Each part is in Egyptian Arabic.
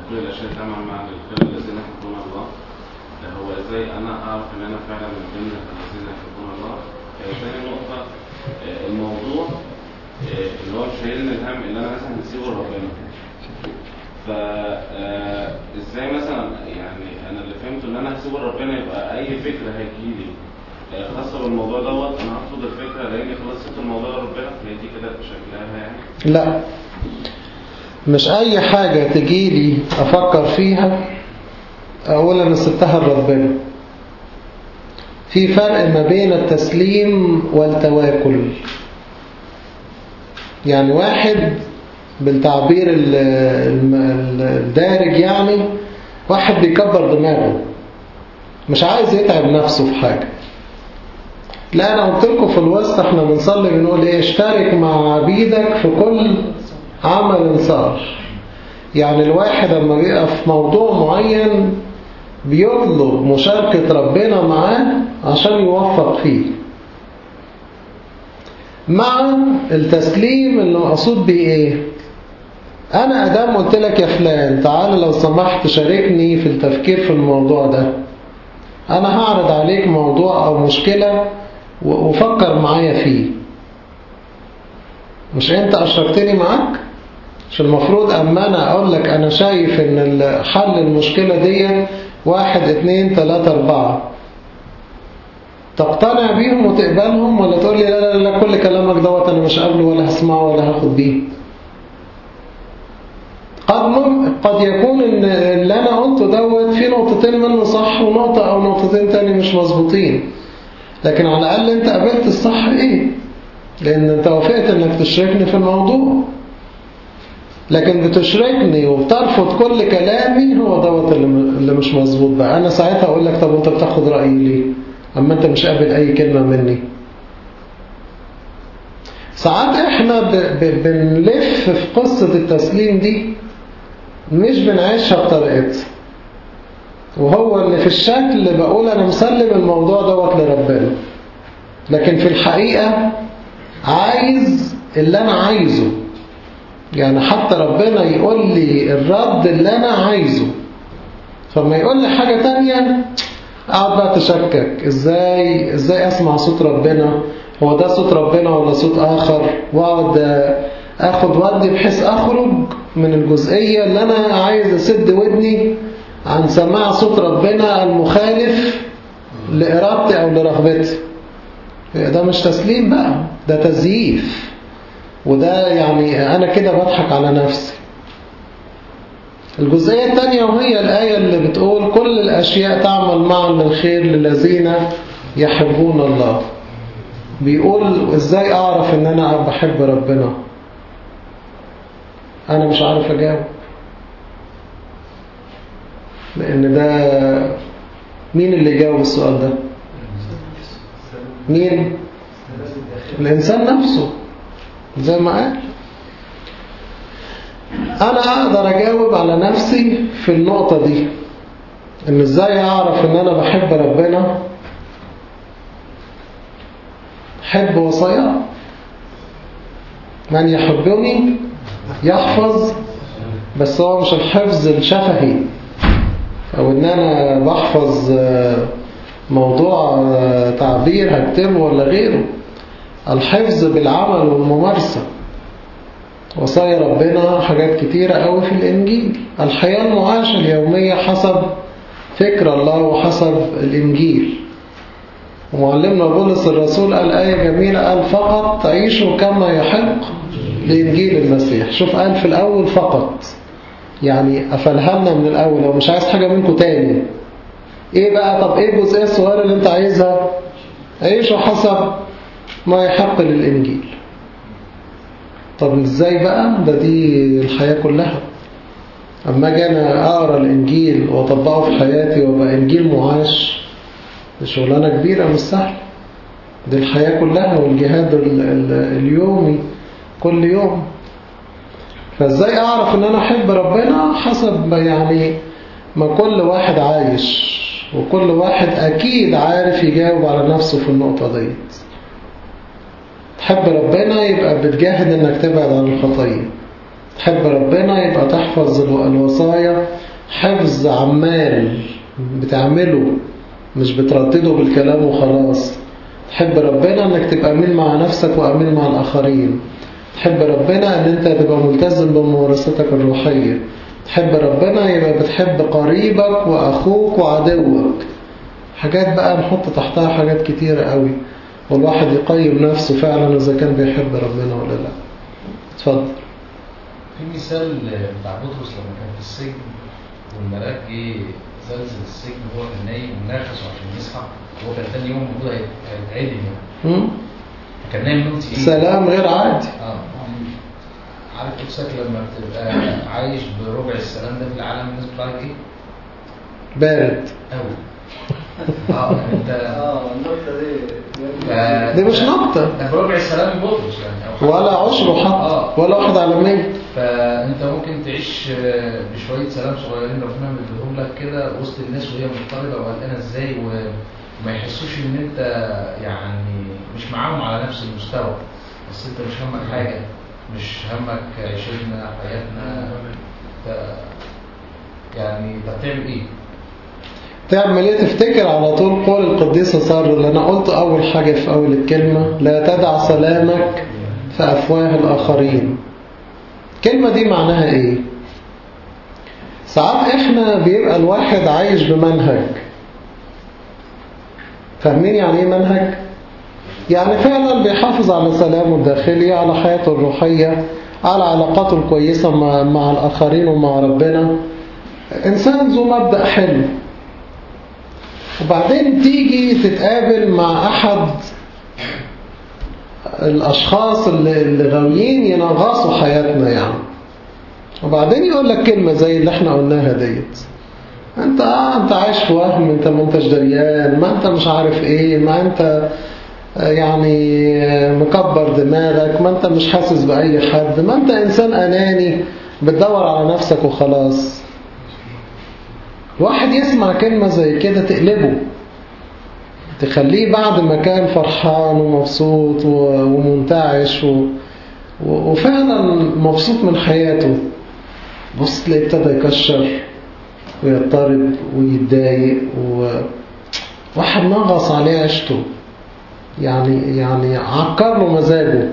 كل الاشياء تعمل مع الخير الذين يحبون الله هو ازاي انا اعرف ان انا فعلا من ضمن الذين يحبون الله آه، ثاني نقطه آه، الموضوع آه، اللي هو مش شايلني الهم اللي انا مثلا هسيبه لربنا ف آه، ازاي مثلا يعني انا اللي فهمته ان انا هسيبه لربنا يبقى اي فكره هتجيلي آه، خاصه بالموضوع دوت انا هرفض الفكره لاني خلاص سبت الموضوع لربنا هي دي كده شكلها يعني لا مش أي حاجة تجيلي أفكر فيها أقول أنا سبتها لربنا في فرق ما بين التسليم والتواكل يعني واحد بالتعبير ال- الم- الدارج يعني واحد بيكبر دماغه مش عايز يتعب نفسه في حاجة لا أنا قلت لكم في الوسط احنا بنصلي بنقول ايه اشترك مع عبيدك في كل عمل صار يعني الواحد لما بيبقى في موضوع معين بيطلب مشاركة ربنا معاه عشان يوفق فيه مع التسليم اللي مقصود بيه ايه انا ادام قلت لك يا فلان تعال لو سمحت شاركني في التفكير في الموضوع ده انا هعرض عليك موضوع او مشكلة و- وفكر معايا فيه مش انت اشركتني معاك مش المفروض اما انا اقول لك انا شايف ان ال- حل المشكلة دي واحد اتنين تلاتة اربعة تقتنع بيهم وتقبلهم ولا تقول لي لا لا لا كل كلامك دوت انا مش قابله ولا هسمعه ولا هاخد بيه قد مم... قد يكون ان اللي انا قلته دوت في نقطتين منه صح ونقطة او نقطتين تاني مش مظبوطين لكن على الاقل انت قابلت الصح ايه لان انت وافقت انك تشاركني في الموضوع لكن بتشركني وبترفض كل كلامي هو دوت اللي اللي مش مظبوط بقى انا ساعتها اقول لك طب وانت بتاخد رايي ليه اما انت مش قابل اي كلمه مني ساعات احنا ب... ب... بنلف في قصه التسليم دي مش بنعيشها بطريقتها وهو اللي في الشكل بقول انا مسلم الموضوع دوت لربنا لكن في الحقيقه عايز اللي انا عايزه يعني حتى ربنا يقول لي الرد اللي أنا عايزه فما يقول لي حاجة تانية أقعد بقى تشكك إزاي, إزاي أسمع صوت ربنا هو ده صوت ربنا ولا صوت آخر وأقعد أخد ودي بحيث أخرج من الجزئية اللي أنا عايز أسد ودني عن سماع صوت ربنا المخالف لإرادتي أو لرغبتي ده مش تسليم بقى ده تزييف وده يعني أنا كده بضحك على نفسي الجزئية الثانية وهي الآية اللي بتقول كل الأشياء تعمل معا للخير للذين يحبون الله بيقول إزاي أعرف إن أنا بحب ربنا أنا مش عارف أجاوب لأن ده مين اللي يجاوب السؤال ده مين الإنسان نفسه زي ما قال أنا أقدر أجاوب على نفسي في النقطة دي إن إزاي أعرف إن أنا بحب ربنا حب وصاياه من يحبني يحفظ بس هو مش الحفظ الشفهي أو إن أنا بحفظ موضوع تعبير هكتبه ولا غيره الحفظ بالعمل والممارسة وصايا ربنا حاجات كتيرة قوي في الإنجيل الحياة المعاشة اليومية حسب فكر الله وحسب الإنجيل ومعلمنا بولس الرسول قال آية جميلة قال فقط تعيشوا كما يحق لإنجيل المسيح شوف قال في الأول فقط يعني قفلها لنا من الأول لو مش عايز حاجة منكم تاني إيه بقى طب إيه الجزئية الصغيرة اللي أنت عايزها عيشوا حسب ما يحق للإنجيل طب ازاي بقى ده دي الحياة كلها اما اجي انا اقرا الانجيل واطبقه في حياتي وابقى انجيل معاش دي شغلانه كبيره مش سهله دي الحياة كلها والجهاد ال ال اليومي كل يوم فازاي اعرف ان انا احب ربنا حسب يعني ما كل واحد عايش وكل واحد اكيد عارف يجاوب على نفسه في النقطة ديت تحب ربنا يبقى بتجاهد انك تبعد عن الخطية تحب ربنا يبقى تحفظ الوصايا حفظ عمال بتعمله مش بتردده بالكلام وخلاص تحب ربنا انك تبقى امين مع نفسك وامين مع الاخرين تحب ربنا ان انت تبقى ملتزم بممارستك الروحية تحب ربنا يبقى بتحب قريبك واخوك وعدوك حاجات بقى نحط تحتها حاجات كتيرة قوي والواحد يقيم نفسه فعلا اذا كان بيحب ربنا ولا لا اتفضل في مثال بتاع بطرس لما كان في السجن والملاك جه زلزل السجن وهو كان نايم ونافسه عشان يصحى هو كان تاني يوم المفروض هيت- هيتعدم يعني مم؟ فكان نايم نوم تقيل سلام غير عادي اه عارف نفسك لما بتبقى عايش بربع السلام ده في العالم الناس بتطلع لك ايه؟ بارد قوي اه يعني انت اه النقطة دي ف- دي مش نقطة ده بربع السلام بطرس يعني أو حتى- ولا عشر حتى اه ولا واحد على مية فانت ممكن تعيش آه، بشويه سلام صغيرين ربنا مديهم لك كده وسط الناس وهي مضطربه وقلقانه ازاي و- وما يحسوش ان انت يعني مش معاهم على نفس المستوى بس انت مش همك حاجه مش همك عيشتنا حياتنا ف يعني انت هتعمل ايه؟ تعمل ايه تفتكر على طول قول القديسة سارة اللي انا قلت اول حاجة في اول الكلمة لا تدع سلامك في افواه الاخرين الكلمة دي معناها ايه ساعات احنا بيبقى الواحد عايش بمنهج فاهمين يعني ايه منهج يعني فعلا بيحافظ على سلامه الداخلي على حياته الروحية على علاقاته الكويسة مع, مع الآخرين ومع ربنا إنسان ذو مبدأ حلو وبعدين تيجي تتقابل مع أحد الأشخاص اللي, اللي غاويين ينغصوا حياتنا يعني وبعدين يقول لك كلمة زي اللي احنا قلناها ديت انت آه انت عايش في وهم انت ما انتش دريان ما انت مش عارف ايه ما انت آه، يعني آه، مكبر دماغك ما انت مش حاسس بأي حد ما انت انسان اناني بتدور على نفسك وخلاص واحد يسمع كلمة زي كده تقلبه تخليه بعد ما كان فرحان ومبسوط و- ومنتعش و... و- وفعلا مبسوط من حياته بص تلاقيه ابتدى يكشر ويضطرب ويتضايق وواحد نغص عليه عيشته يعني يعني عكر له مزاجه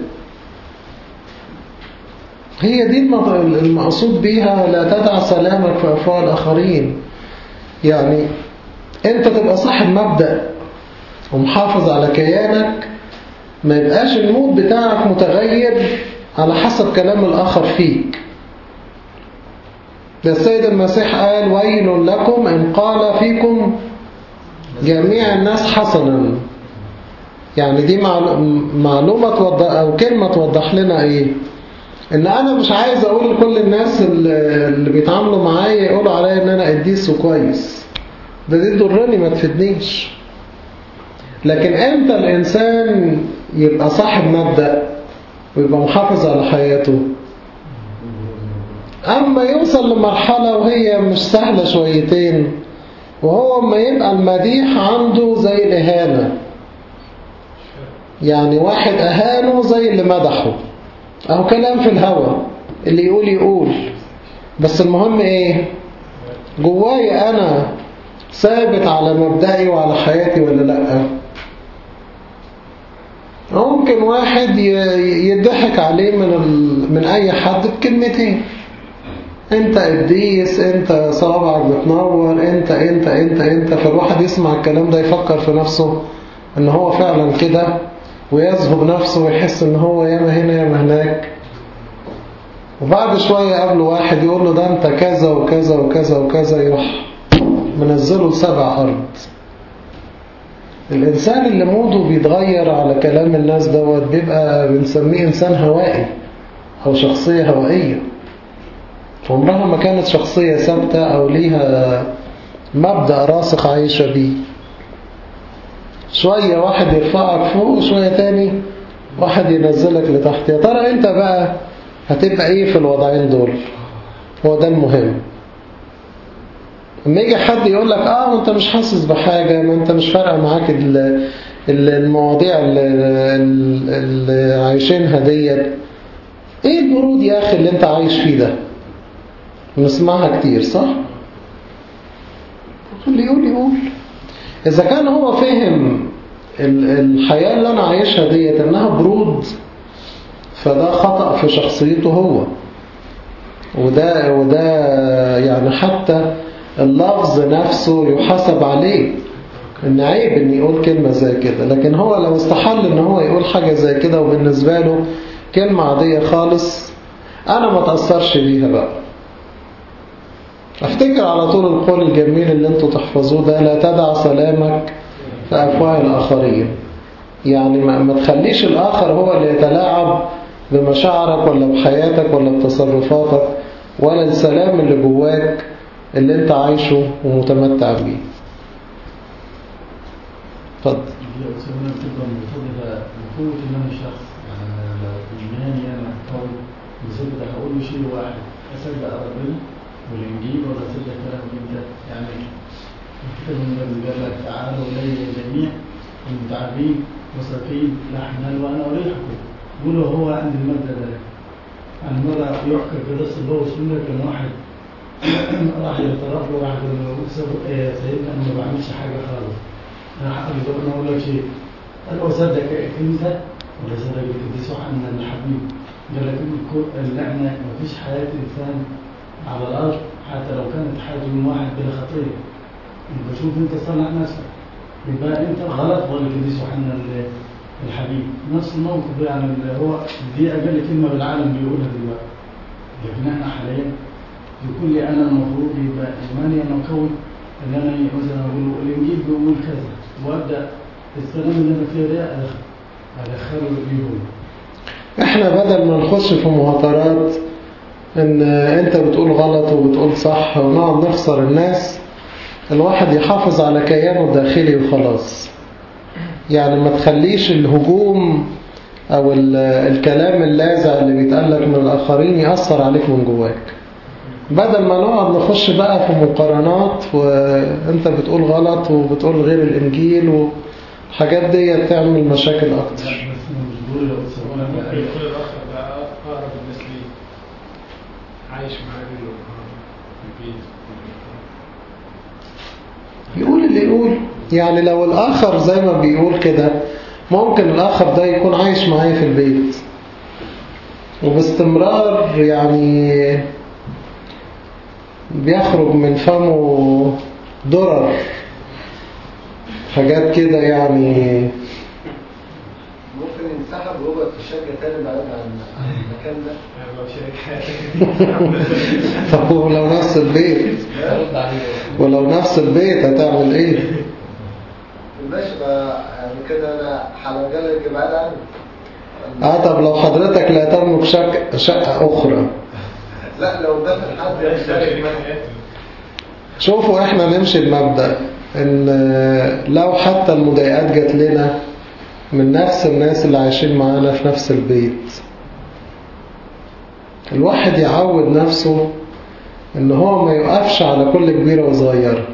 هي دي المط- المقصود بيها لا تدع سلامك في أفواه الآخرين يعني أنت تبقى صاحب مبدأ ومحافظ على كيانك ما يبقاش المود بتاعك متغير على حسب كلام الآخر فيك ده السيد المسيح قال ويل لكم إن قال فيكم جميع الناس حسنا يعني دي معلو- معلومة توضح أو كلمة توضح لنا إيه إن أنا مش عايز أقول لكل الناس اللي اللي بيتعاملوا معايا يقولوا عليا إن أنا قديس وكويس ده دي تضرني ما تفيدنيش لكن امتى الإنسان يبقى صاحب مبدأ ويبقى محافظ على حياته أما يوصل لمرحلة وهي مش سهلة شويتين وهو ما يبقى المديح عنده زي الإهانة يعني واحد أهانه زي اللي مدحه أو كلام في الهوى اللي يقول يقول بس المهم إيه جواي أنا ثابت على مبدئي وعلى حياتي ولا لأ ممكن واحد ي- يضحك عليه من ال... من أي حد بكلمتين انت قديس انت صوابعك بتنور انت انت انت انت فالواحد يسمع الكلام ده يفكر في نفسه ان هو فعلا كده ويذهب نفسه ويحس ان هو ياما هنا ياما هناك وبعد شوية قبله واحد يقول له ده انت كذا وكذا وكذا وكذا يروح منزله لسبع أرض الإنسان اللي موده بيتغير على كلام الناس دوت بيبقى بنسميه إنسان هوائي أو شخصية هوائية عمرها ما كانت شخصية ثابتة أو ليها مبدأ راسخ عايشة بيه شوية واحد يرفعك فوق وشوية تاني واحد ينزلك لتحت يا ترى انت بقى هتبقى ايه في الوضعين دول هو ده المهم لما يجي حد يقول لك اه ما انت مش حاسس بحاجة ما انت مش فارقة معاك ال- ال- المواضيع اللي, اللي عايشينها ديت ايه البرود يا اخي اللي انت عايش فيه ده بنسمعها كتير صح اللي يقول يقول إذا كان هو فهم ال- الحياة اللي أنا عايشها ديت إنها برود فده خطأ في شخصيته هو وده وده يعني حتى اللفظ نفسه يحاسب عليه ان عيب ان يقول كلمة زي كده لكن هو لو استحل ان هو يقول حاجة زي كده وبالنسبة له كلمة عادية خالص انا ما تأثرش بيها بقى افتكر على طول القول الجميل اللي انتوا تحفظوه ده لا تدع سلامك في افواه الاخرين يعني ما, ما تخليش الاخر هو اللي يتلاعب بمشاعرك ولا بحياتك ولا بتصرفاتك ولا السلام اللي جواك اللي انت عايشه ومتمتع بيه اتفضل لو سوينا بتبقى مرتبطة بقوة إيمان الشخص يعني لو إيماني أنا قوي بصدق هقول له شيء واحد أصدق ربنا والإنجيل ولا أصدق كلام أنت يعني الكتاب المقدس قال لك تعالوا إلي جميع المتعبين وساقين الأحمال وأنا أريحكم قولوا هو عند المبدأ ده عن مرة يحكى في قصة الله وسنة كان واحد راح يتربى وراح يقول له إيه سيدنا أنا ما بعملش حاجة خالص راح أقول له أقول لك شيء قال له صدق أنت ولا صدق القديس يوحنا الحبيب قال لك الكو- اللعنة ما فيش حياة إنسان على الأرض حتى لو كانت حياة من واحد بلا خطية يبقى شوف أنت صلح نفسك يبقى أنت غلط ولا القديس يوحنا ال- الحبيب نفس الموقف ده يعني اللي هو دي أقل كلمة بالعالم بيقولها دلوقتي لكن احنا حاليا يقول لي انا المفروض يبقى ايماني انا مكون ان انا مثلا اقول الانجيل بيقول كذا وابدا السلام اللي انا فيه ده أدخ- ادخله ليهم احنا بدل ما نخش في مهاترات ان انت بتقول غلط وبتقول صح ونقعد نخسر الناس الواحد يحافظ على كيانه الداخلي وخلاص يعني ما تخليش الهجوم او ال- الكلام اللاذع اللي بيتقالك من الاخرين يأثر عليك من جواك بدل ما نقعد نخش بقى في مقارنات وانت بتقول غلط وبتقول غير الانجيل والحاجات دي تعمل مشاكل اكتر بس انا مش بقول لو سوينا ممكن يكون الأخ ده أقرب الناس ليه عايش معاه في البيت يقول اللي يقول يعني لو الآخر زي ما بيقول كده ممكن الآخر ده يكون عايش معايا في البيت وباستمرار يعني بيخرج من فمه ضرر حاجات كده يعني ممكن ينسحب ويقعد في الشقة تاني بعيد عن عن المكان ده يعني لو شارك حياتك طب ولو نفس البيت رد عليه ولو نفس البيت هتعمل ايه ماشي بقى يعني كده انا حلقة لك بعيد عني اه طب لو حضرتك لا تملك شقة, شقة أخرى لا لو دخل حد يشترك شارك معايا حياتك شوفوا احنا نمشي بمبدأ ان لو حتى المضايقات جات لنا من نفس الناس اللي عايشين معانا في نفس البيت الواحد يعود نفسه ان هو ما يقفش على كل كبيرة وصغيرة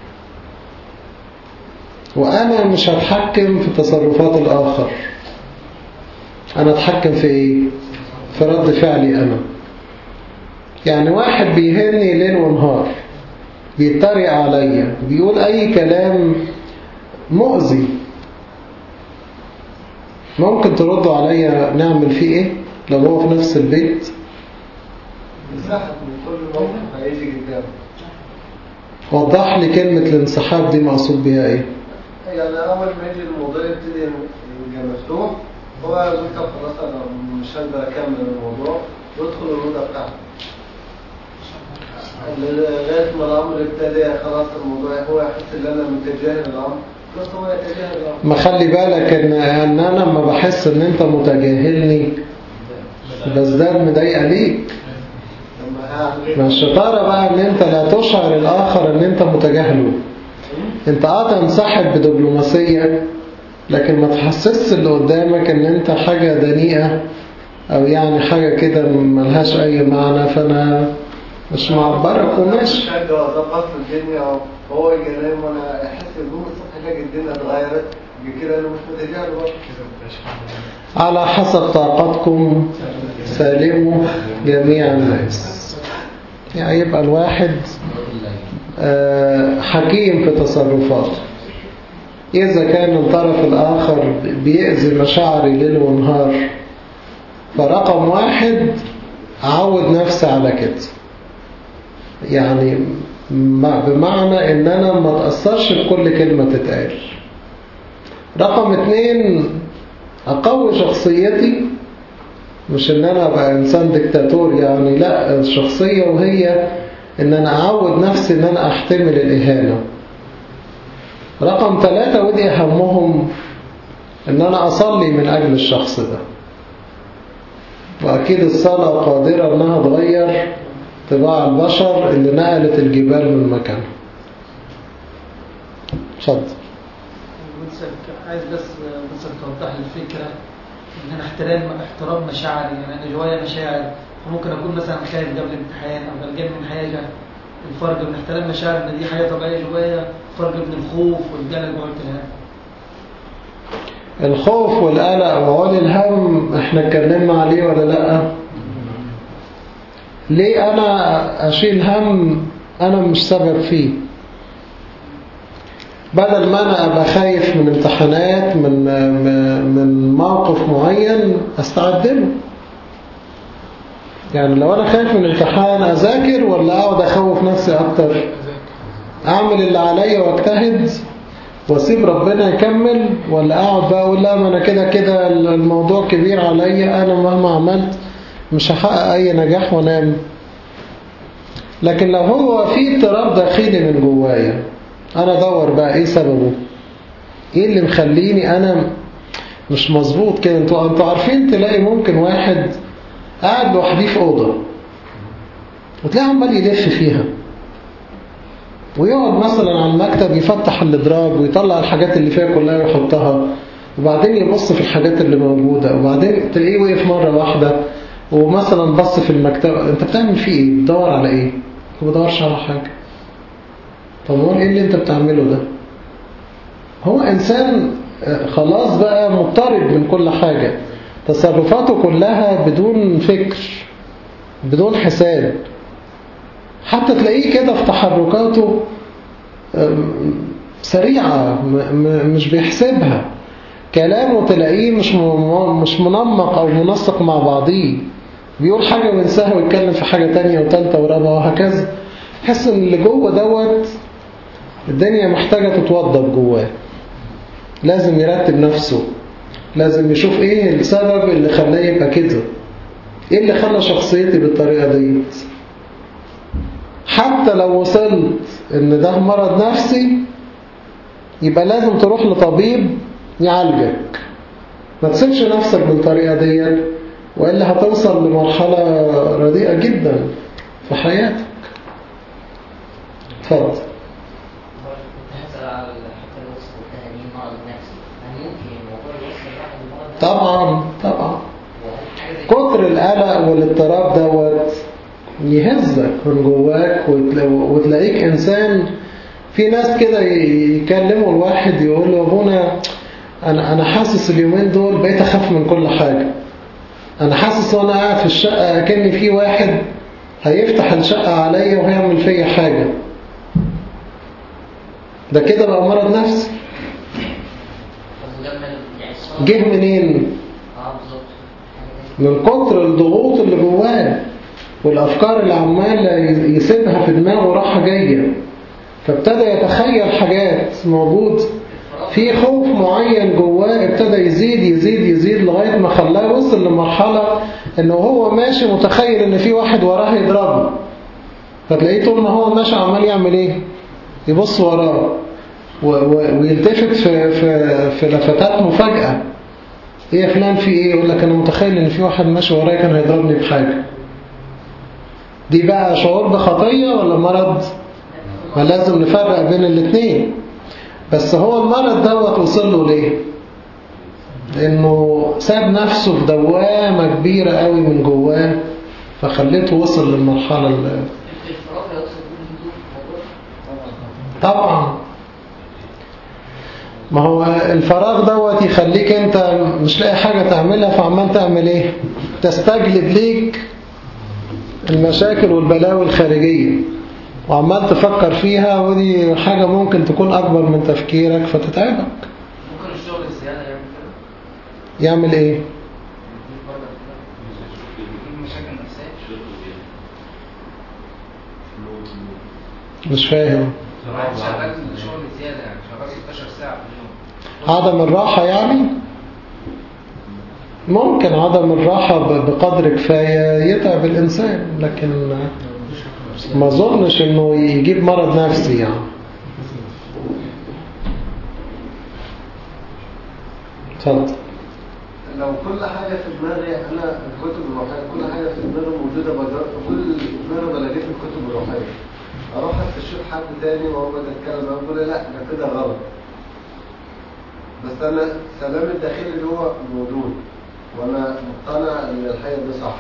وانا مش هتحكم في تصرفات الاخر انا اتحكم في ايه في رد فعلي انا يعني واحد بيهني ليل ونهار بيتريق عليا بيقول اي كلام مؤذي ممكن تردوا عليا نعمل فيه ايه لو هو في نفس البيت ينسحب من كل موقف هيجي قدامه وضح لي كلمة الانسحاب دي مقصود بيها ايه يعني اول ما يجي الموضوع يبتدي يبقى مفتوح هو يقول طب خلاص انا مش هقدر اكمل الموضوع يدخل الاوضه بتاعته لغايه ما الامر ابتدى خلاص الموضوع هو يحس ان انا متجاهل الامر خلاص هو يتجاهل الامر ما خلي بالك ان ان انا لما بحس ان انت متجاهلني بزداد مضايقة ليك لما هعمل ما الشطارة بقى ان انت لا تشعر الاخر ان انت متجاهله انت اه تنسحب بدبلوماسية لكن ما تحسسش اللي قدامك ان انت حاجة دنيئة او يعني حاجة كده ملهاش اي معنى فانا مش معبرك وماشي شجع واظبط الدنيا وهو يجي ينام وانا احس يقوم الصبح الاقي الدنيا اتغيرت بكده انا مش متجاهل برضه على حسب طاقتكم سالموا جميع الناس يعني يبقى الواحد آه، حكيم في تصرفاته إذا كان الطرف الآخر بيأذي مشاعري ليل ونهار فرقم واحد أعود نفسي على كده يعني م- بمعنى إن أنا ما تأثرش بكل كلمة تتقال رقم اتنين أقوي شخصيتي مش إن أنا أبقى إنسان ديكتاتور يعني لا الشخصية وهي إن أنا أعود نفسي إن أنا أحتمل الإهانة رقم ثلاثة ودي أهمهم إن أنا أصلي من أجل الشخص ده وأكيد الصلاة قادرة إنها تغير طباع البشر اللي نقلت الجبال من مكانها اتفضل بنسك عايز بس بس توضح لي الفكره ان انا احترام احترام مشاعري يعني انا جوايا مشاعر ممكن اكون مثلا خايف قبل الامتحان او قلقان من حاجه الفرق بين احترام مشاعر ان دي حاجه طبيعيه جوايا فرق بين الخوف والقلق وقلت الهم الخوف والقلق وعول الهم احنا اتكلمنا عليه ولا لا ليه انا اشيل هم انا مش سبب فيه بدل ما انا ابقى خايف من امتحانات من من موقف معين استعد له يعني لو انا خايف من الامتحان اذاكر ولا اقعد اخوف نفسي اكتر اعمل اللي عليا واجتهد واسيب ربنا يكمل ولا اقعد بقى اقول لا ما انا كده كده الموضوع كبير عليا انا مهما عملت مش هحقق اي نجاح وانام لكن لو هو في اضطراب داخلي من جوايا انا ادور بقى ايه سببه ايه اللي مخليني انا مش مظبوط كده انتوا انتوا عارفين تلاقي ممكن واحد قاعد لوحديه في اوضه وتلاقيه عمال يلف فيها ويقعد مثلا على المكتب يفتح الاضراب ويطلع الحاجات اللي فيها كلها ويحطها وبعدين يبص في الحاجات اللي موجودة وبعدين تلاقيه وقف مرة واحدة ومثلا بص في المكتب انت بتعمل فيه ايه بتدور على ايه ما بدورش على حاجة طب هو ايه اللي انت بتعمله ده هو انسان خلاص بقى مضطرب من كل حاجة تصرفاته كلها بدون فكر بدون حساب حتى تلاقيه كده في تحركاته سريعة مش بيحسبها كلامه تلاقيه مش مش منمق أو منسق مع بعضيه بيقول حاجة وينساها ويتكلم في حاجة تانية وتالتة ورابعة وهكذا تحس ان اللي جوه دوت الدنيا محتاجة تتوضب جواه لازم يرتب نفسه لازم يشوف ايه السبب اللي خلاه يبقى كده ايه اللي خلى شخصيتي بالطريقة ديت حتى لو وصلت ان ده مرض نفسي يبقى لازم تروح لطبيب يعالجك ما تسيبش نفسك بالطريقة دي وإلا هتوصل لمرحلة رديئة جدا في حياتك اتفضل طبعا طبعا كتر القلق والاضطراب دوت يهزك من جواك وتلاقيك إنسان في ناس كده يكلموا الواحد يقول له أبونا أنا, أنا حاسس اليومين دول بقيت أخاف من كل حاجة أنا حاسس وأنا قاعد في الشقة كأن في واحد هيفتح الشقة عليا وهيعمل فيا حاجة ده كده بقى مرض نفسي جه منين من كتر الضغوط اللي جواه والأفكار اللي عمالة يسيبها في دماغه راحة جاية فابتدى يتخيل حاجات موجود في خوف معين جواه ابتدى يزيد يزيد يزيد لغاية ما خلاه وصل لمرحلة انه هو ماشي متخيل ان في واحد وراه يضربه فتلاقيه طول ما هو ماشي عمال يعمل ايه يبص وراه ويلتفت في, في, في لفتات مفاجأة ايه يا فلان في ايه يقول لك انا متخيل ان في واحد ماشي ورايا كان هيضربني بحاجة دي بقى شعور بخطية ولا مرض ما لازم نفرق بين الاثنين بس هو المرض دوت وصل له ليه لانه ساب نفسه في دوامة كبيرة قوي من جواه فخليته وصل للمرحلة اللي طبعا ما هو الفراغ دوت يخليك انت مش لاقي حاجة تعملها فعمال تعمل ايه تستجلب ليك المشاكل والبلاوي الخارجية وعمال تفكر فيها ودي حاجة ممكن تكون أكبر من تفكيرك فتتعبك ممكن الشغل الزيادة يعمل كده يعمل إيه؟ يجيب برضه كده يجيب مشاكل نفسية مش فاهم واحد شغال شغل زيادة يعني شغال 16 ساعة في اليوم عدم الراحة يعني ممكن عدم الراحة ب- بقدر كفاية يتعب الإنسان لكن ما أظنش إنه يجيب مرض نفسي يعني اتفضل لو كل حاجة في دماغي أنا الكتب الروحية كل حاجة في دماغي موجودة بجر... كل دماغي بلاقيه في الكتب الروحية أروح أستشير حد تاني وأقعد أتكلم معاه يقول لي لا ده كده غلط بس أنا سلام الداخلي اللي هو موجود وأنا مقتنع إن الحقيقة دي صح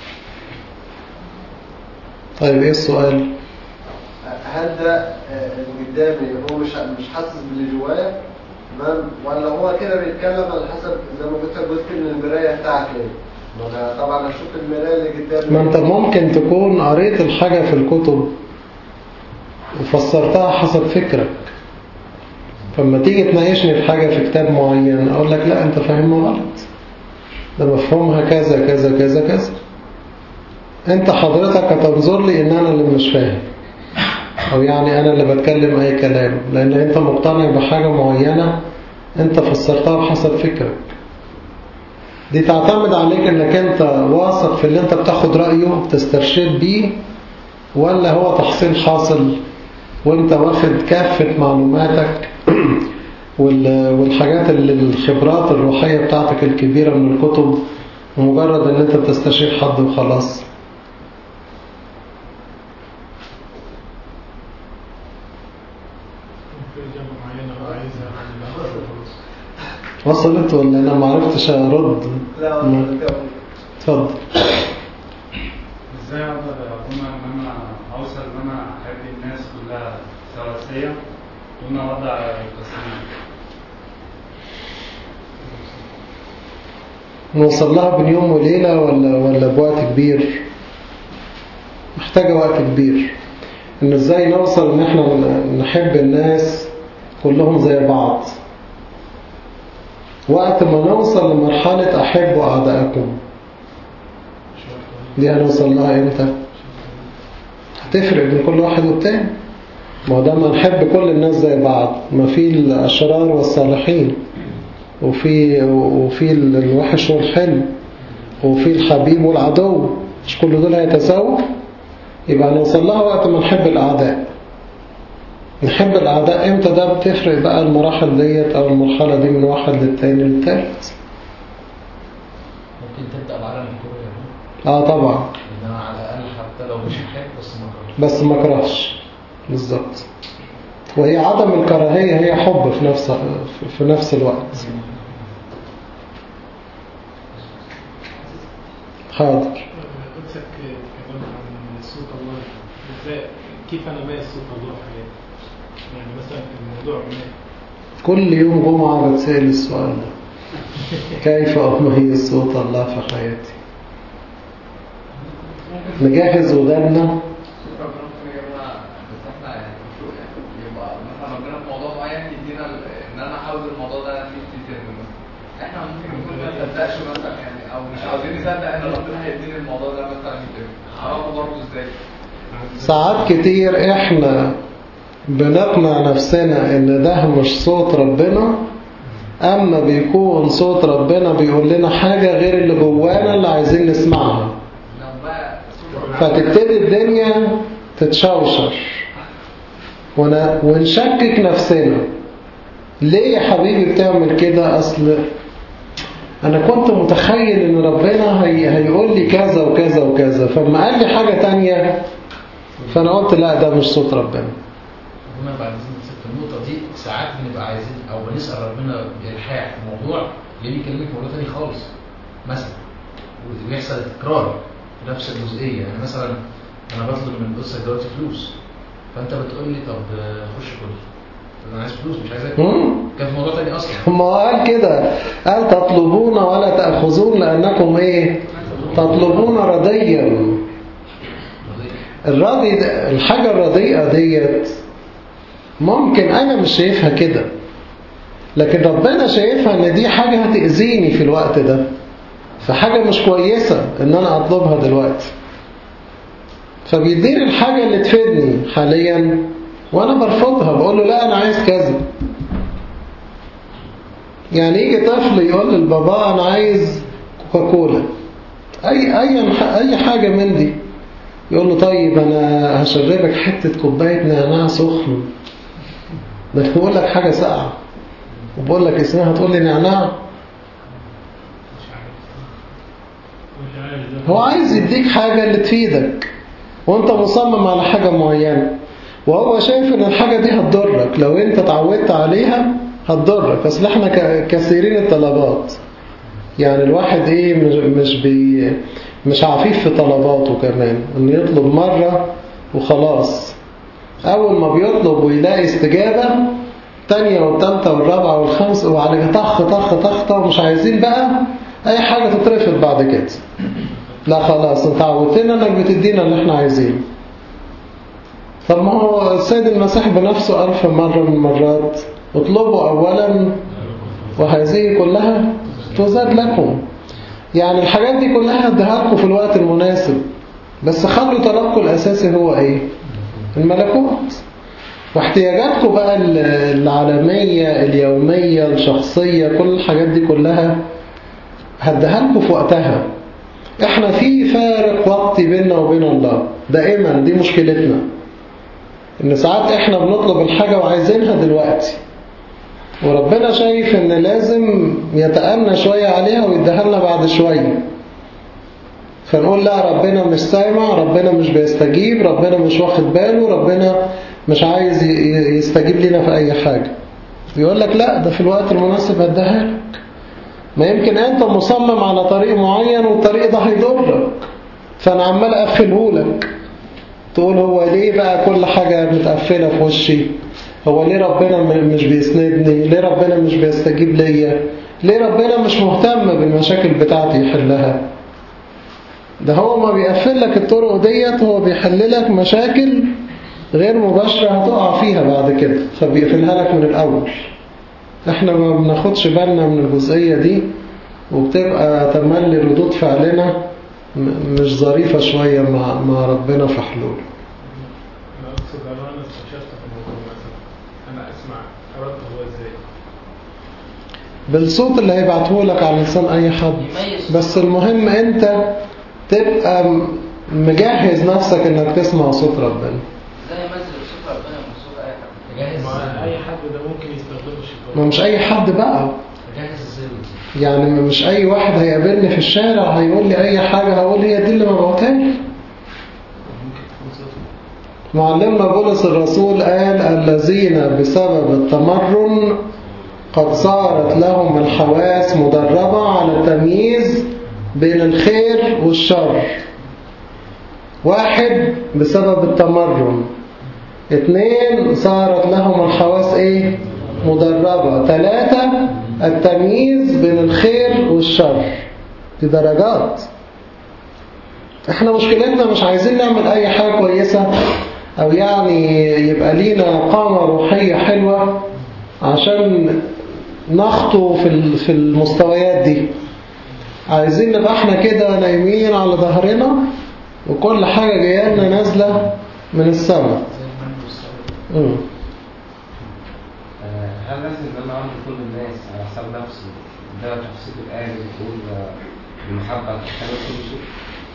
طيب إيه السؤال؟ هل ده آه، اللي قدامي هو مش مش حاسس باللي جوايا تمام ولا هو كده بيتكلم على حسب زي ما قلت لك جزء من المرايه بتاعتي ما انا طبعا اشوف المرايه اللي قدامي ما أنت ممكن تكون قريت الحاجة في الكتب وفسرتها حسب فكرك فلما تيجي تناقشني في حاجة في كتاب معين أقول لك لا أنت فاهمها غلط ده مفهومها كذا كذا كذا كذا أنت حضرتك هتنظر لي إن أنا اللي مش فاهم أو يعني أنا اللي بتكلم أي كلام لأن أنت مقتنع بحاجة معينة أنت فسرتها بحسب فكرك دي تعتمد عليك انك انت واثق في اللي انت بتاخد رأيه بتسترشد بيه ولا هو تحصيل حاصل وانت واخد كافة معلوماتك وال- والحاجات اللي الخبرات الروحية بتاعتك الكبيرة من الكتب ومجرد ان انت بتستشير حد وخلاص في إجابة معينة هو عايزها عن خلاص وصلت ولا انا معرفتش ارد لا مم. اتفضل ازاي اقدر اكون ان انا اوصل ان انا احب الناس كلها سواسية دون وضع تصنيف نوصل لها بين يوم وليلة ولا ولا بوقت كبير محتاجة وقت كبير ان ازاي نوصل ان احنا نحب الناس كلهم زي بعض وقت ما نوصل لمرحلة احبوا اعدائكم دي هنوصل لها امتى هتفرق بين كل واحد والتاني ما هو ده ما نحب كل الناس زي بعض ما في الاشرار والصالحين وفي وفي الوحش والحلو وفي الحبيب والعدو مش كل دول هيتساووا يبقى نوصل لها وقت ما نحب الأعداء نحب الأعداء امتى ده بتفرق بقى المراحل ديت أو المرحلة دي من واحد للتاني للتالت ممكن تبدأ بعالم الكورة يعني اه طبعا ان انا على الاقل حتى لو مش محب بس ما اكرهش بس ما كرهش بالظبط وهي عدم الكراهية هي حب في نفس في نفس الوقت حاضر قدسك اتكلمت عن صوت الله ازاي كيف انا مايز صوت الله في حياتي يعني مثلا الموضوع ما كل يوم جمعة بتسأل السؤال ده كيف أميز صوت الله في حياتي نجهز ودانا شكرا ربنا يا جماعة بس احنا يعني المفروض يعني يبقى مثلا ربنا في موضوع معين يدينا ال- ان انا عاوز الموضوع ده نفسي يتم مثلا احنا ممكن نكون ما نصدقش مثلا يعني او مش عاوزين نصدق ان ربنا هيديني الموضوع ده مثلا يتم اعرفه برضه ازاي ساعات كتير احنا بنقنع نفسنا ان ده مش صوت ربنا اما بيكون صوت ربنا بيقول لنا حاجة غير اللي جوانا اللي عايزين نسمعها لو بقى صوت ربنا فتبتدي الدنيا تتشوشر ون- ونشكك نفسنا ليه يا حبيبي بتعمل كده اصل انا كنت متخيل ان ربنا هي هيقول لي كذا وكذا وكذا فلما قال لي حاجة تانية فانا قلت لا ده مش صوت ربنا هنا بعد في النقطة دي ساعات بنبقى عايزين أو بنسأل ربنا بإلحاح في موضوع ليه بيكلمك في موضوع تاني خالص مثلا وبيحصل تكرار في نفس الجزئية يعني مثلا أنا بطلب من الأسرة دلوقتي فلوس فأنت بتقول لي طب آه، خش كل طب أنا عايز فلوس مش عايز أكل مم. كان في موضوع تاني أصلا ما هو قال كده قال تطلبون ولا تأخذون لأنكم ايه تطلبون رديا الراضي ده الحاجة الرديئة ديت ممكن أنا مش شايفها كده لكن ربنا شايفها ان دي حاجة هتأذيني في الوقت ده فحاجة مش كويسة ان انا اطلبها دلوقتي فبيديني الحاجة اللي تفيدني حاليا وانا برفضها بقول له لا انا عايز كذا يعني يجي طفل يقول للبابا انا عايز كوكاكولا اي اي اي حاجة من دي يقول له طيب انا هشربك حتة كوباية نعناع سخن ده انا بقول لك حاجة ساقعة وبقول لك اسمها تقول لي نعناع هو عايز يديك حاجة اللي تفيدك وانت مصمم على حاجة معينة وهو شايف ان الحاجة دي هتضرك لو انت اتعودت عليها هتضرك اصل احنا ك- كثيرين الطلبات يعني الواحد ايه مش مش بي مش عفيف في طلباته كمان انه يطلب مرة وخلاص اول ما بيطلب ويلاقي استجابة تانية والتالتة والرابعة والخامسة وعلى طخ طخ طخ طخ مش عايزين بقى اي حاجة تترفض بعد كده لا خلاص انت عودتنا انك بتدينا اللي احنا عايزينه طب ما هو السيد المسيح بنفسه قال في مرة من المرات اطلبوا اولا وهذه كلها تزاد لكم يعني الحاجات دي كلها هديها لكم في الوقت المناسب بس خلوا طلبكم الاساسي هو ايه الملكوت واحتياجاتكم بقى ال- العالمية اليومية الشخصية كل الحاجات دي كلها هديها لكم في وقتها احنا في فارق وقتي بيننا وبين الله دائما دي مشكلتنا ان ساعات احنا بنطلب الحاجة وعايزينها دلوقتي وربنا شايف ان لازم يتأنى شوية عليها ويديها لنا بعد شوية فنقول لا ربنا مش سامع ربنا مش بيستجيب ربنا مش واخد باله ربنا مش عايز ي- ي- يستجيب لنا في اي حاجة يقول لك لا ده في الوقت المناسب هديها لك ما يمكن انت مصمم على طريق معين والطريق ده هيضرك فانا عمال اقفله لك تقول هو ليه بقى كل حاجة متقفلة في وشي هو ليه ربنا م- مش بيسندني ليه ربنا مش بيستجيب ليا ليه ربنا مش مهتم بالمشاكل بتاعتي يحلها ده هو ما بيقفل لك الطرق ديت هو بيحل لك مشاكل غير مباشرة هتقع فيها بعد كده فبيقفلها لك من الأول احنا ما بناخدش بالنا من الجزئية دي وبتبقى تملي ردود فعلنا م- مش ظريفة شوية مع, مع ربنا في حلول انا اقصد لو انا استشرت في الموضوع مثلا انا اسمع ارد هو ازاي بالصوت اللي هيبعته لك على لسان أي حد بس المهم أنت تبقى م- مجهز نفسك إنك تسمع صوت ربنا ازاي امثل صوت ربنا من صوت اي حد جاهز ما اي حد ده ممكن يستخدمه الشيطان ما مش أي حد بقى جاهز ازاي ودي يعني مش أي واحد هيقابلني في الشارع هيقول لي أي حاجة هقول هي دي اللي مبعوتها لي معلمنا بولس الرسول قال الذين بسبب التمرن قد صارت لهم الحواس مدربة على التمييز بين الخير والشر واحد بسبب التمرن اتنين صارت لهم الحواس ايه مدربة تلاتة التمييز بين الخير والشر دي درجات احنا مشكلتنا مش عايزين نعمل اي حاجة كويسة او يعني يبقى لينا قامة روحية حلوة عشان نخطو في ال- في المستويات دي عايزين نبقى احنا كده نايمين على ظهرنا وكل حاجة جاية لنا نازلة من السماء زي المن والسلوى مم. آه، هل لازم ان انا اعمل كل الناس على حساب نفسي ده تفسير الايه اللي بتقول آه، المحبه تحتمل كل شيء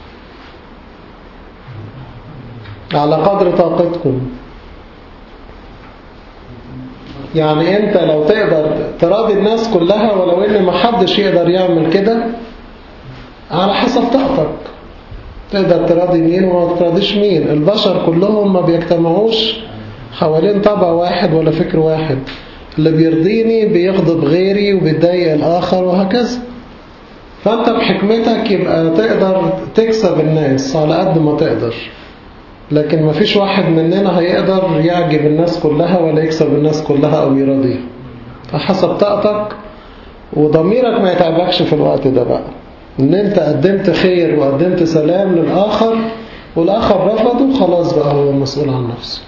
على قدر طاقتكم يعني انت لو تقدر تراضي الناس كلها ولو ان ما حدش يقدر يعمل كده على حسب طاقتك تقدر تراضي مين وما تراضيش مين البشر كلهم ما بيجتمعوش حوالين طبع واحد ولا فكر واحد اللي بيرضيني بيغضب غيري وبيضايق الآخر وهكذا فأنت بحكمتك يبقى تقدر تكسب الناس على قد ما تقدر لكن ما فيش واحد مننا هيقدر يعجب الناس كلها ولا يكسب الناس كلها أو يرضيها فحسب طاقتك وضميرك ما يتعبكش في الوقت ده بقى ان انت قدمت خير وقدمت سلام للآخر والآخر رفضه خلاص بقى هو مسؤول عن نفسه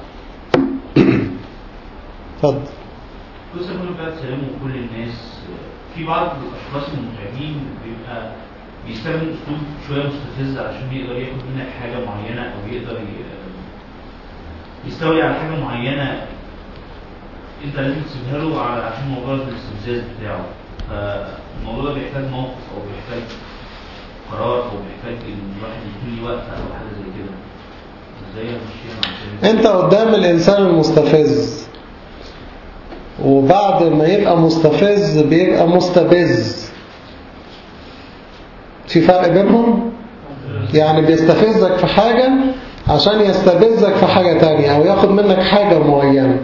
اتفضل قصة كل بقى تسلموا كل الناس في بعض الأشخاص المتعبين بيبقى بيستخدم أسلوب شوية مستفز عشان يقدر ياخد منك حاجة معينة أو يقدر ي- يستولي على حاجة معينة أنت لازم تسيبها له على- عشان موضوع الاستفزاز بتاعه فالموضوع ده بيحتاج موقف أو بيحتاج قرار أو بيحتاج إن الواحد يكون ليه وقفة أو حاجة زي كده ازاي امشيها مع الشركة؟ انت قدام الانسان المستفز وبعد ما يبقى مستفز بيبقى مستبز في فرق بينهم يعني بيستفزك في حاجة عشان يستبزك في حاجة تانية او ياخد منك حاجة معينة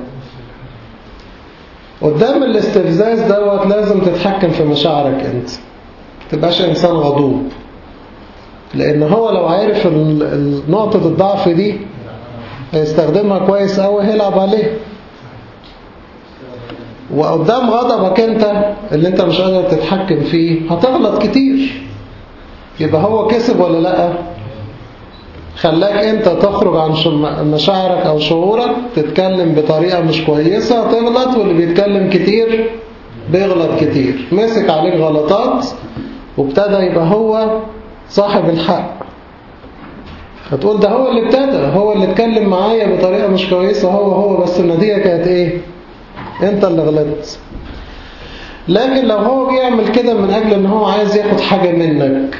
قدام الاستفزاز دوت لازم تتحكم في مشاعرك انت تبقاش انسان غضوب لان هو لو عارف ال- ال- نقطة الضعف دي هيستخدمها كويس قوي هيلعب عليها وقدام غضبك انت اللي انت مش قادر تتحكم فيه هتغلط كتير يبقى هو كسب ولا لا خلاك انت تخرج عن شم- مشاعرك او شعورك تتكلم بطريقة مش كويسة هتغلط واللي بيتكلم كتير بيغلط كتير مسك عليك غلطات وابتدى يبقى هو صاحب الحق هتقول ده هو اللي ابتدى هو اللي اتكلم معايا بطريقة مش كويسة هو هو بس النتيجة كانت ايه انت اللي غلطت لكن لو هو بيعمل كده من اجل ان هو عايز ياخد حاجة منك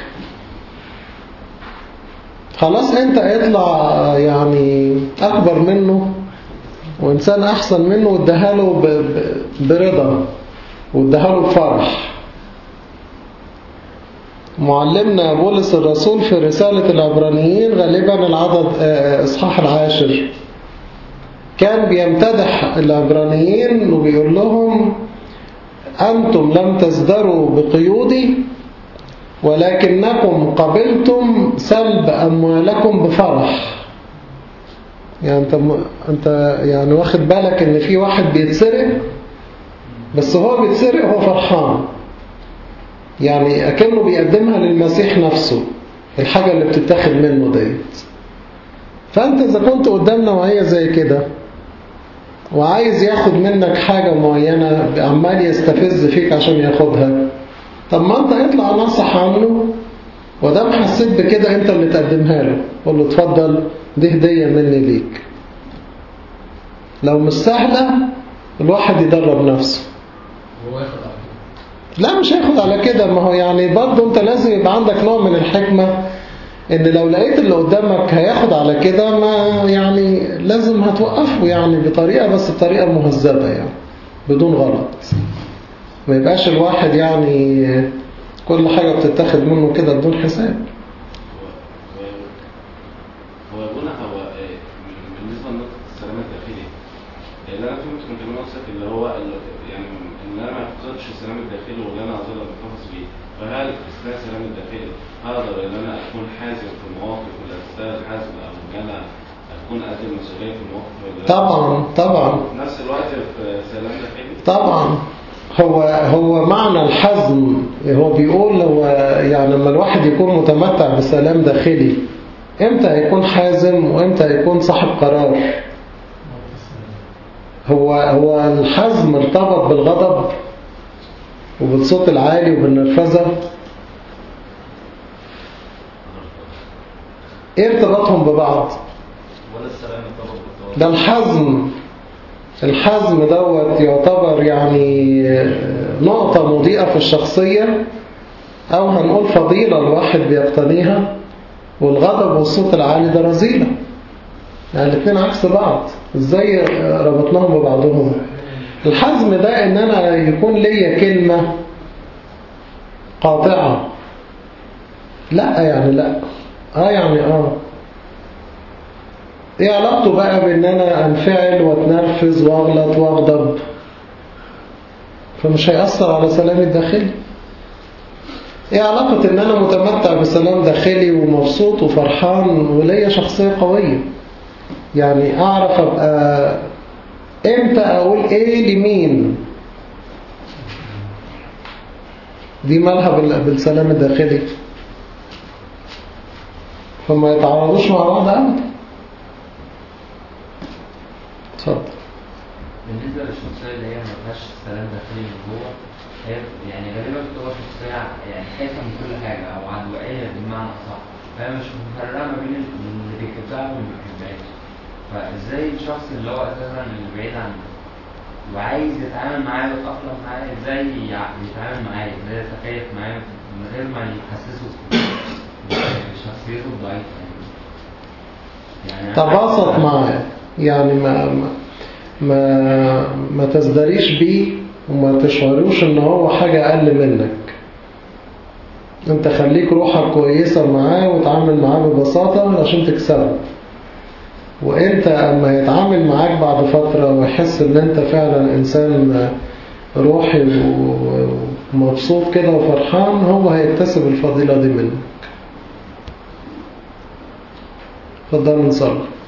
خلاص انت اطلع يعني اكبر منه وانسان احسن منه واديها له ب- ب- برضا واديها له بفرح معلمنا بولس الرسول في رسالة العبرانيين غالبا العدد آه، إصحاح العاشر كان بيمتدح العبرانيين وبيقول لهم أنتم لم تزدروا بقيودي ولكنكم قبلتم سلب أموالكم بفرح يعني أنت, م- أنت يعني واخد بالك إن في واحد بيتسرق بس هو بيتسرق هو فرحان يعني أكنه بيقدمها للمسيح نفسه الحاجة اللي بتتاخد منه ديت فأنت إذا كنت قدام نوعية زي كده وعايز ياخد منك حاجة معينة عمال يستفز فيك عشان ياخدها طب ما أنت اطلع نصح عنه ودام حسيت بكده أنت اللي تقدمها له قول له اتفضل دي هدية مني ليك لو مش سهلة الواحد يدرب نفسه هو ياخد على لا مش هياخد على كده ما هو يعني برضه انت لازم يبقى عندك نوع من الحكمة ان لو لقيت اللي قدامك هياخد على كده ما يعني لازم هتوقفه يعني بطريقة بس بطريقة مهذبة يعني بدون غلط ما يبقاش الواحد يعني كل حاجة بتتاخد منه كده بدون حساب هو يقول هو آه، بالنسبه لنقطه السلام الداخلي اللي انا فهمت من كلام نفسك اللي هو ال- يعني ان انا ما افتقدش السلام الداخلي واللي انا اظل محتفظ بيه فهل اثناء السلام الداخلي هقدر ان انا اكون حازم في المواقف ولا استاذ حازم او ان انا اكون قد المسؤوليه في المواقف ولا طبعا طبعا في نفس الوقت في سلام داخلي طبعا هو هو معنى الحزم هو بيقول هو يعني لما الواحد يكون متمتع بسلام داخلي امتى هيكون حازم وامتى هيكون صاحب قرار هو هو الحزم ارتبط بالغضب وبالصوت العالي وبالنرفزة ايه ارتباطهم ببعض ولا السلام الطبق بالطبق ده الحزم الحزم دوت يعتبر يعني نقطة مضيئة في الشخصية أو هنقول فضيلة الواحد بيقتنيها والغضب والصوت العالي ده رذيلة يعني الاثنين عكس بعض ازاي ربطناهم ببعضهم الحزم ده ان انا يكون ليا كلمة قاطعة لا يعني لا اه يعني اه ايه علاقته بقى بان انا انفعل واتنرفز واغلط واغضب فمش هيأثر على سلامي الداخلي ايه علاقة ان انا متمتع بسلام داخلي ومبسوط وفرحان وليا شخصية قوية يعني اعرف ابقى امتى اقول ايه لمين دي مالها بال- بالسلام الداخلي فما يتعارضوش مع بعض أبدا اتفضل بالنسبة للشخصية اللي هي ما فيهاش سلام داخلي من جوه هي يعني غالبا بتبقى شخصية يعني خايفة من كل حاجة أو عدوانية بالمعنى الصح فهي مش مفرقة ما بين اللي بيحبها واللي ما بيحبهاش فازاي الشخص اللي هو أساسا اللي بعيد عنه وعايز يتعامل معاه ويتأقلم معاه ازاي يع- يتعامل معاه ازاي يتكيف معاه من غير ما يحسسه بشخصيته الضعيفة يعني يعني تباسط معاه يعني ما ما ما, ما تزدريش بيه وما تشعروش ان هو حاجة اقل منك انت خليك روحك كويسة معاه وتعامل معاه ببساطة عشان تكسبه وانت اما يتعامل معاك بعد فترة ويحس ان انت فعلا انسان روحي و- ومبسوط كده وفرحان هو هيكتسب الفضيلة دي منك اتفضل نصلي